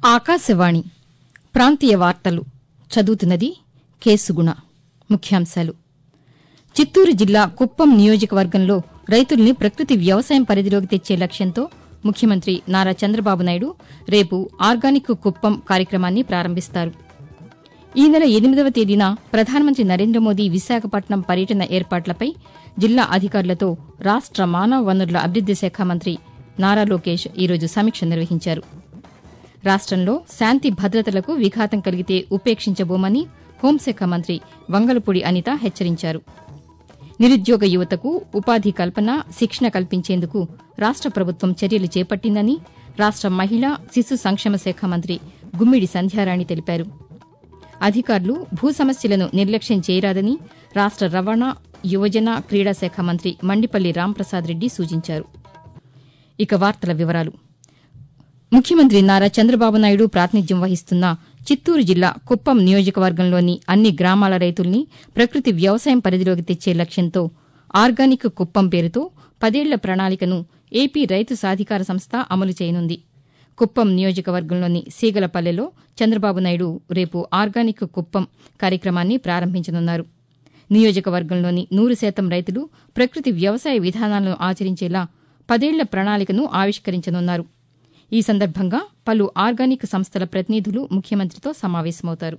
ఆకాశవాణి ప్రాంతీయ వార్తలు చదువుతున్నది కేసుగుణ ముఖ్యాంశాలు చిత్తూరు జిల్లా కుప్పం నియోజకవర్గంలో రైతుల్ని ప్రకృతి వ్యవసాయం పరిధిలోకి తెచ్చే లక్ష్యంతో ముఖ్యమంత్రి నారా చంద్రబాబు నాయుడు రేపు ఆర్గానిక్ కుప్పం కార్యక్రమాన్ని ప్రారంభిస్తారు ఈ నెల ఎనిమిదవ తేదీన ప్రధానమంత్రి నరేంద్ర మోదీ విశాఖపట్నం పర్యటన ఏర్పాట్లపై జిల్లా అధికారులతో రాష్ట మానవ వనరుల అభివృద్ది శాఖ మంత్రి నారా లోకేష్ ఈరోజు సమీక్ష నిర్వహించారు రాష్టంలో శాంతి భద్రతలకు విఘాతం కలిగితే ఉపేక్షించబోమని హోంశాఖ మంత్రి వంగలపూడి అనిత హెచ్చరించారు నిరుద్యోగ యువతకు ఉపాధి కల్పన శిక్షణ కల్పించేందుకు రాష్ట ప్రభుత్వం చర్యలు చేపట్టిందని రాష్ట మహిళా శిశు సంక్షేమ శాఖ మంత్రి గుమ్మిడి సంధ్యారాణి తెలిపారు అధికారులు భూ సమస్యలను నిర్లక్ష్యం చేయరాదని రాష్ట రవాణా యువజన క్రీడా శాఖ మంత్రి మండిపల్లి రాంప్రసాద్ రెడ్డి సూచించారు ఇక వార్తల వివరాలు ముఖ్యమంత్రి నారా చంద్రబాబు నాయుడు ప్రాతినిధ్యం వహిస్తున్న చిత్తూరు జిల్లా కుప్పం నియోజకవర్గంలోని అన్ని గ్రామాల రైతుల్ని ప్రకృతి వ్యవసాయం పరిధిలోకి తెచ్చే లక్ష్యంతో ఆర్గానిక్ కుప్పం పేరుతో పదేళ్ల ప్రణాళికను ఏపీ రైతు సాధికార సంస్థ అమలు చేయనుంది కుప్పం నియోజకవర్గంలోని సీగలపల్లెలో చంద్రబాబు నాయుడు రేపు ఆర్గానిక్ కుప్పం కార్యక్రమాన్ని ప్రారంభించనున్నారు నియోజకవర్గంలోని నూరు శాతం రైతులు ప్రకృతి వ్యవసాయ విధానాలను ఆచరించేలా పదేళ్ల ప్రణాళికను ఆవిష్కరించనున్నారు ఈ సందర్భంగా పలు ఆర్గానిక్ సంస్థల ప్రతినిధులు ముఖ్యమంత్రితో సమావేశమవుతారు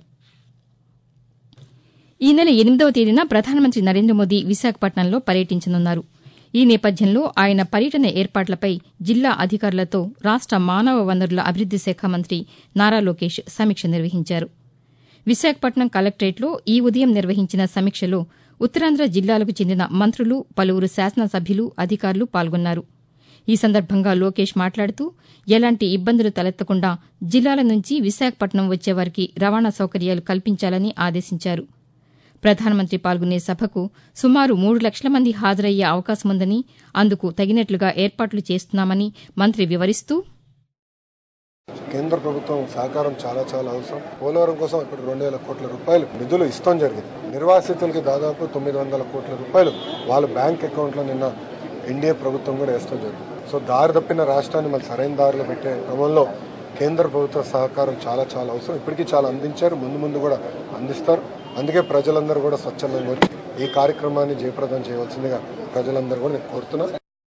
ఈ నెల ఎనిమిదవ తేదీన ప్రధానమంత్రి నరేంద్ర మోదీ విశాఖపట్నంలో పర్యటించనున్నారు ఈ నేపథ్యంలో ఆయన పర్యటన ఏర్పాట్లపై జిల్లా అధికారులతో రాష్ట మానవ వనరుల అభివృద్ది శాఖ మంత్రి నారా లోకేష్ సమీక్ష నిర్వహించారు విశాఖపట్నం కలెక్టరేట్లో ఈ ఉదయం నిర్వహించిన సమీక్షలో ఉత్తరాంధ్ర జిల్లాలకు చెందిన మంత్రులు పలువురు శాసనసభ్యులు అధికారులు పాల్గొన్నారు ఈ సందర్భంగా లోకేష్ మాట్లాడుతూ ఎలాంటి ఇబ్బందులు తలెత్తకుండా జిల్లాల నుంచి విశాఖపట్నం వచ్చేవారికి రవాణా సౌకర్యాలు కల్పించాలని ఆదేశించారు ప్రధానమంత్రి పాల్గొనే సభకు సుమారు మూడు లక్షల మంది హాజరయ్యే అవకాశముందని అందుకు తగినట్లుగా ఏర్పాట్లు చేస్తున్నామని మంత్రి వివరిస్తూ కేంద్ర ప్రభుత్వం సహకారం చాలా చాలా అవసరం పోలవరం కోసం ఇప్పుడు రెండు వేల కోట్ల రూపాయలు నిధులు ఇస్తాం జరిగింది నిర్వాసితులకి దాదాపు తొమ్మిది వందల కోట్ల రూపాయలు వాళ్ళ బ్యాంక్ అకౌంట్లో నిన్న ఎన్డీఏ ప్రభుత్వం కూడా వేస్తాం జరిగింది సో దారి తప్పిన రాష్ట్రాన్ని మళ్ళీ సరైన దారిలో పెట్టే క్రమంలో కేంద్ర ప్రభుత్వ సహకారం చాలా చాలా అవసరం ఇప్పటికీ చాలా అందించారు ముందు ముందు కూడా అందిస్తారు అందుకే ప్రజలందరూ కూడా స్వచ్ఛందంగా వచ్చి ఈ కార్యక్రమాన్ని జయప్రదం చేయవలసిందిగా ప్రజలందరూ కూడా నేను కోరుతున్నాను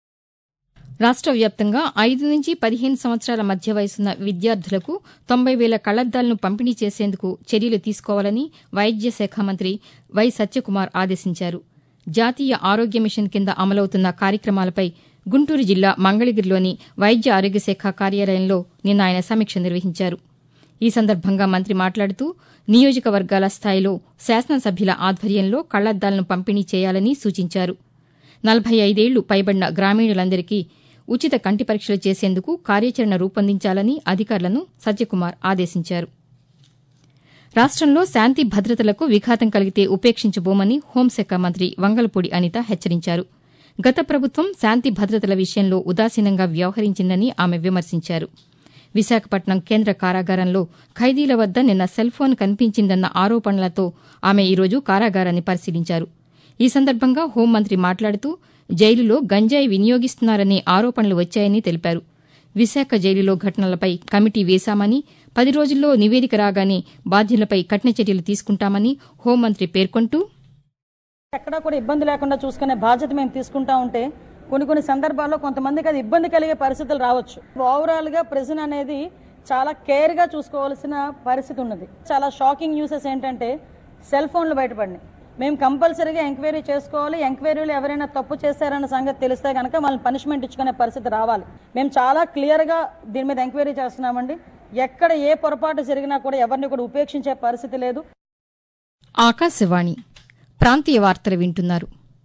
రాష్ట వ్యాప్తంగా ఐదు నుంచి పదిహేను సంవత్సరాల మధ్య వయసున్న విద్యార్థులకు తొంభై వేల కళ్లద్దాలను పంపిణీ చేసేందుకు చర్యలు తీసుకోవాలని వైద్య శాఖ మంత్రి వై సత్యకుమార్ ఆదేశించారు జాతీయ ఆరోగ్య మిషన్ కింద అమలవుతున్న కార్యక్రమాలపై గుంటూరు జిల్లా మంగళగిరిలోని వైద్య ఆరోగ్య శాఖ కార్యాలయంలో నిన్న ఆయన సమీక్ష నిర్వహించారు ఈ సందర్భంగా మంత్రి మాట్లాడుతూ నియోజకవర్గాల స్థాయిలో శాసనసభ్యుల ఆధ్వర్యంలో కళ్లద్దాలను పంపిణీ చేయాలని సూచించారు నలభై ఐదేళ్లు పైబడిన గ్రామీణులందరికీ ఉచిత కంటి పరీక్షలు చేసేందుకు కార్యాచరణ రూపొందించాలని అధికారులను సత్యకుమార్ ఆదేశించారు రాష్టంలో శాంతి భద్రతలకు విఘాతం కలిగితే ఉపేక్షించబోమని హోంశాఖ మంత్రి వంగలపూడి అనిత హెచ్చరించారు గత ప్రభుత్వం శాంతి భద్రతల విషయంలో ఉదాసీనంగా వ్యవహరించిందని ఆమె విమర్శించారు విశాఖపట్నం కేంద్ర కారాగారంలో ఖైదీల వద్ద నిన్న సెల్ ఫోన్ కనిపించిందన్న ఆరోపణలతో ఆమె ఈరోజు కారాగారాన్ని పరిశీలించారు ఈ సందర్భంగా హోంమంత్రి మాట్లాడుతూ జైలులో గంజాయి వినియోగిస్తున్నారనే ఆరోపణలు వచ్చాయని తెలిపారు విశాఖ జైలులో ఘటనలపై కమిటీ వేశామని పది రోజుల్లో నివేదిక రాగానే బాధ్యులపై కఠిన చర్యలు తీసుకుంటామని హోంమంత్రి పేర్కొంటూ ఎక్కడా కూడా ఇబ్బంది లేకుండా చూసుకునే బాధ్యత మేము తీసుకుంటా ఉంటే కొన్ని కొన్ని సందర్భాల్లో కొంతమందికి అది ఇబ్బంది కలిగే పరిస్థితులు రావచ్చు ఓవరాల్ గా ప్రెజెంట్ అనేది చాలా కేర్ గా చూసుకోవాల్సిన పరిస్థితి ఉన్నది చాలా షాకింగ్ న్యూసెస్ ఏంటంటే సెల్ ఫోన్లు బయటపడినాయి మేము కంపల్సరీగా ఎంక్వైరీ చేసుకోవాలి ఎంక్వైరీలు ఎవరైనా తప్పు చేశారన్న సంగతి తెలిస్తే కనుక వాళ్ళని పనిష్మెంట్ ఇచ్చుకునే పరిస్థితి రావాలి మేము చాలా క్లియర్ గా దీని మీద ఎంక్వైరీ చేస్తున్నామండి ఎక్కడ ఏ పొరపాటు జరిగినా కూడా ఎవరిని కూడా ఉపేక్షించే పరిస్థితి లేదు ఆకాశవాణి ప్రాంతీయ వార్తలు వింటున్నారు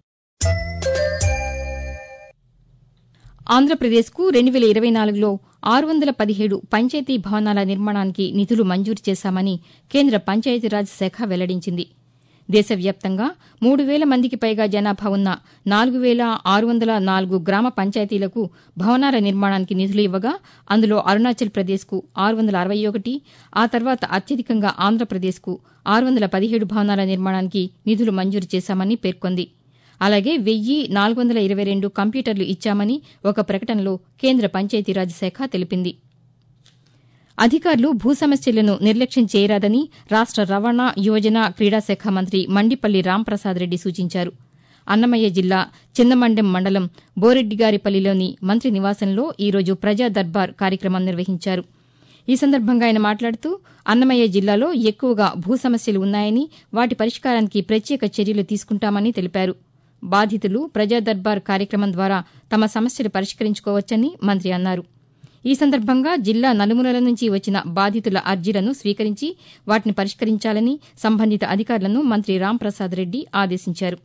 ఆంధ్రప్రదేశ్కు రెండు వేల ఇరవై నాలుగులో ఆరు వందల పదిహేడు పంచాయతీ భవనాల నిర్మాణానికి నిధులు మంజూరు చేశామని కేంద్ర పంచాయతీరాజ్ శాఖ వెల్లడించింది దేశవ్యాప్తంగా మూడు వేల మందికి పైగా జనాభా ఉన్న నాలుగు వేల ఆరు వందల నాలుగు గ్రామ పంచాయతీలకు భవనాల నిర్మాణానికి నిధులు ఇవ్వగా అందులో అరుణాచల్ ప్రదేశ్కు ఆరు వందల అరవై ఒకటి ఆ తర్వాత అత్యధికంగా ఆంధ్రప్రదేశ్కు ఆరు వందల పదిహేడు భవనాల నిర్మాణానికి నిధులు మంజూరు చేశామని పేర్కొంది అలాగే వెయ్యి నాలుగు వందల ఇరవై రెండు కంప్యూటర్లు ఇచ్చామని ఒక ప్రకటనలో కేంద్ర పంచాయతీరాజ్ శాఖ తెలిపింది అధికారులు భూ సమస్యలను నిర్లక్ష్యం చేయరాదని రాష్ట రవాణా యువజన క్రీడా శాఖ మంత్రి మండిపల్లి రాంప్రసాద్ రెడ్డి సూచించారు అన్నమయ్య జిల్లా చిన్నమండెం మండలం బోరెడ్డిగారిపల్లిలోని మంత్రి నివాసంలో ఈరోజు ప్రజా దర్బార్ కార్యక్రమం నిర్వహించారు ఈ సందర్భంగా ఆయన మాట్లాడుతూ అన్నమయ్య జిల్లాలో ఎక్కువగా భూ సమస్యలు ఉన్నాయని వాటి పరిష్కారానికి ప్రత్యేక చర్యలు తీసుకుంటామని తెలిపారు బాధితులు ప్రజా దర్బార్ కార్యక్రమం ద్వారా తమ సమస్యలు పరిష్కరించుకోవచ్చని మంత్రి అన్నారు ఈ సందర్భంగా జిల్లా నలుమూలల నుంచి వచ్చిన బాధితుల అర్జీలను స్వీకరించి వాటిని పరిష్కరించాలని సంబంధిత అధికారులను మంత్రి రాంప్రసాద్ రెడ్డి ఆదేశించారు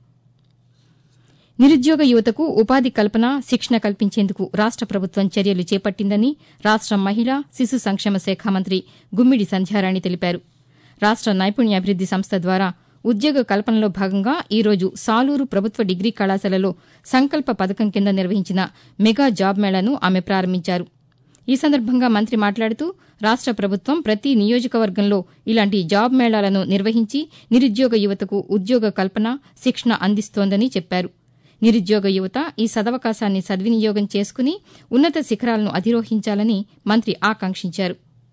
నిరుద్యోగ యువతకు ఉపాధి కల్పన శిక్షణ కల్పించేందుకు రాష్ట ప్రభుత్వం చర్యలు చేపట్టిందని రాష్ట మహిళా శిశు సంక్షేమ శాఖ మంత్రి గుమ్మిడి సంధ్యారాణి తెలిపారు రాష్ట నైపుణ్యాభివృద్ది సంస్థ ద్వారా ఉద్యోగ కల్పనలో భాగంగా ఈరోజు సాలూరు ప్రభుత్వ డిగ్రీ కళాశాలలో సంకల్ప పథకం కింద నిర్వహించిన మెగా జాబ్ మేళాను ఆమె ప్రారంభించారు ఈ సందర్భంగా మంత్రి మాట్లాడుతూ రాష్ట ప్రభుత్వం ప్రతి నియోజకవర్గంలో ఇలాంటి జాబ్ మేళాలను నిర్వహించి నిరుద్యోగ యువతకు ఉద్యోగ కల్పన శిక్షణ అందిస్తోందని చెప్పారు నిరుద్యోగ యువత ఈ సదవకాశాన్ని సద్వినియోగం చేసుకుని ఉన్నత శిఖరాలను అధిరోహించాలని మంత్రి ఆకాంక్షించారు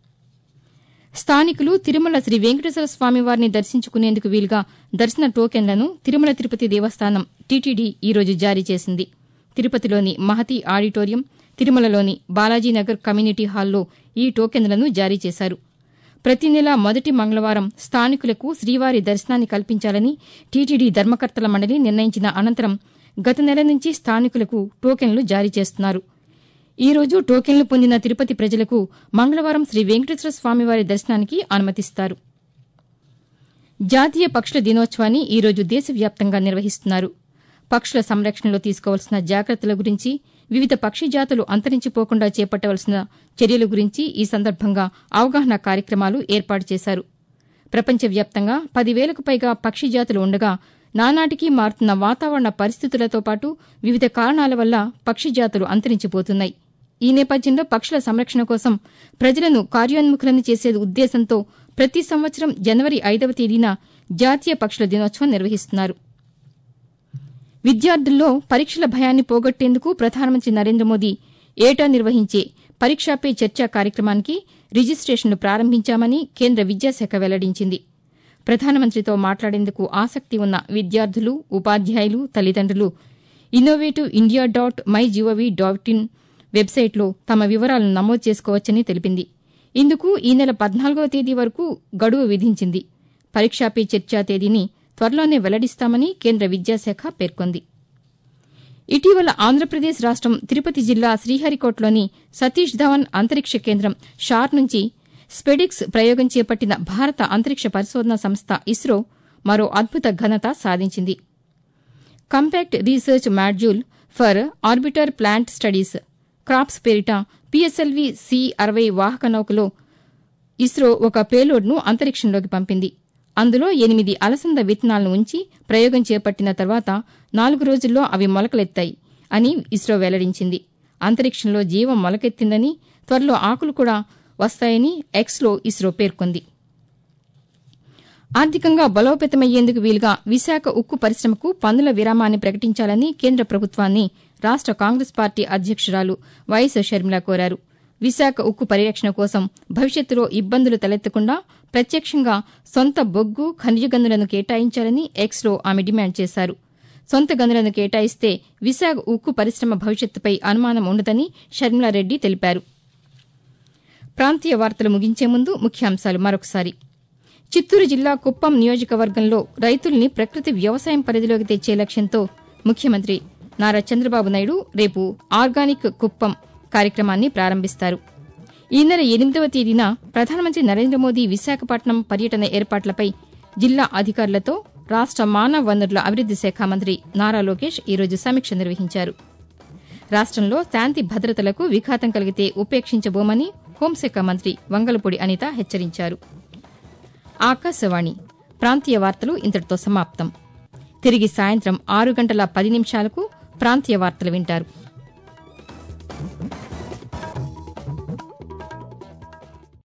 స్థానికులు తిరుమల శ్రీ వెంకటేశ్వర స్వామివారిని దర్శించుకునేందుకు వీలుగా దర్శన టోకెన్లను తిరుమల తిరుపతి దేవస్థానం టీటీడీ ఈరోజు జారీ చేసింది తిరుపతిలోని మహతి ఆడిటోరియం తిరుమలలోని బాలాజీనగర్ కమ్యూనిటీ హాల్లో ఈ టోకెన్లను జారీ చేశారు ప్రతి నెల మొదటి మంగళవారం స్థానికులకు శ్రీవారి దర్శనాన్ని కల్పించాలని టీటీడీ ధర్మకర్తల మండలి నిర్ణయించిన అనంతరం గత నెల నుంచి స్థానికులకు టోకెన్లు జారీ చేస్తున్నారు ఈ రోజు టోకెన్లు పొందిన తిరుపతి ప్రజలకు మంగళవారం శ్రీ వెంకటేశ్వర స్వామివారి దర్శనానికి అనుమతిస్తారు జాతీయ పక్షుల దినోత్సవాన్ని ఈ రోజు దేశవ్యాప్తంగా నిర్వహిస్తున్నారు పక్షుల సంరక్షణలో తీసుకోవాల్సిన జాగ్రత్తల గురించి వివిధ పక్షి జాతులు అంతరించిపోకుండా చేపట్టవలసిన చర్యల గురించి ఈ సందర్భంగా అవగాహన కార్యక్రమాలు ఏర్పాటు చేశారు ప్రపంచవ్యాప్తంగా పదివేలకు పైగా పక్షి జాతులు ఉండగా నానాటికి మారుతున్న వాతావరణ పరిస్థితులతో పాటు వివిధ కారణాల వల్ల పక్షి జాతులు అంతరించిపోతున్నాయి ఈ నేపథ్యంలో పక్షుల సంరక్షణ కోసం ప్రజలను కార్యోన్ముఖులను చేసే ఉద్దేశంతో ప్రతి సంవత్సరం జనవరి ఐదవ తేదీన జాతీయ పక్షుల దినోత్సవం నిర్వహిస్తున్నారు విద్యార్థుల్లో పరీక్షల భయాన్ని పోగొట్టేందుకు ప్రధానమంత్రి నరేంద్ర మోదీ ఏటా నిర్వహించే పరీక్షా పే చర్చ కార్యక్రమానికి రిజిస్టేషన్లు ప్రారంభించామని కేంద్ర విద్యాశాఖ వెల్లడించింది ప్రధానమంత్రితో మాట్లాడేందుకు ఆసక్తి ఉన్న విద్యార్థులు ఉపాధ్యాయులు తల్లిదండ్రులు innovative India dot my G O V dot in వెబ్సైట్లో తమ వివరాలను నమోదు చేసుకోవచ్చని తెలిపింది ఇందుకు ఈ నెల పద్నాలుగవ తేదీ వరకు గడువు విధించింది పరీక్షా పే చర్చా తేదీని త్వరలోనే వెల్లడిస్తామని కేంద్ర విద్యాశాఖ పేర్కొంది ఇటీవల ఆంధ్రప్రదేశ్ రాష్టం తిరుపతి జిల్లా శ్రీహరికోటలోని సతీష్ ధవన్ అంతరిక్ష కేంద్రం షార్ నుంచి స్పెడిక్స్ ప్రయోగం చేపట్టిన భారత అంతరిక్ష పరిశోధనా సంస్థ ఇస్రో మరో అద్భుత ఘనత సాధించింది compact research module for orbiter plant studies crops పేరిట పిఎస్ఎల్వి సి అరవై వాహక నౌకలో ఇస్రో ఒక పేలోడ్ను అంతరిక్షంలోకి పంపింది అందులో ఎనిమిది అలసంద విత్తనాలను ఉంచి ప్రయోగం చేపట్టిన తర్వాత నాలుగు రోజుల్లో అవి మొలకలెత్తాయి అని ఇస్రో వెల్లడించింది అంతరిక్షంలో జీవం మొలకెత్తిందని త్వరలో ఆకులు కూడా వస్తాయని ఎక్స్లో ఇస్రో పేర్కొంది ఆర్థికంగా బలోపేతమయ్యేందుకు వీలుగా విశాఖ ఉక్కు పరిశ్రమకు పన్నుల విరామాన్ని ప్రకటించాలని కేంద్ర ప్రభుత్వాన్ని రాష్ట కాంగ్రెస్ పార్టీ అధ్యక్షురాలు వైఎస్ షర్మిల కోరారు విశాఖ ఉక్కు పరిరక్షణ కోసం భవిష్యత్తులో ఇబ్బందులు తలెత్తకుండా ప్రత్యక్షంగా సొంత బొగ్గు ఖనిజ గనులను కేటాయించాలని ఎక్స్లో ఆమె డిమాండ్ చేశారు సొంత గనులను కేటాయిస్తే విశాఖ ఉక్కు పరిశ్రమ భవిష్యత్తుపై అనుమానం ఉండదని షర్మిలారెడ్డి తెలిపారు ప్రాంతీయ వార్తలు ముగించే ముందు ముఖ్యాంశాలు మరొకసారి చిత్తూరు జిల్లా కుప్పం నియోజకవర్గంలో రైతుల్ని ప్రకృతి వ్యవసాయం పరిధిలోకి తెచ్చే లక్ష్యంతో ముఖ్యమంత్రి నారా చంద్రబాబు నాయుడు రేపు ఆర్గానిక్ కుప్పం కార్యక్రమాన్ని ప్రారంభిస్తారు ఈ నెల ఎనిమిదవ తేదీన ప్రధానమంత్రి నరేంద్ర మోదీ విశాఖపట్నం పర్యటన ఏర్పాట్లపై జిల్లా అధికారులతో రాష్ట మానవ వనరుల అభివృద్ది శాఖ మంత్రి నారా లోకేష్ ఈరోజు సమీక్ష నిర్వహించారు రాష్టంలో శాంతి భద్రతలకు విఘాతం కలిగితే ఉపేక్షించబోమని హోంశాఖ మంత్రి వంగలపూడి అనిత హెచ్చరించారు ఆకాశవాణి ప్రాంతీయ వార్తలు ఇంతటితో సమాప్తం తిరిగి సాయంత్రం ఆరు గంటల పది నిమిషాలకు ప్రాంతీయ వార్తలు వింటారు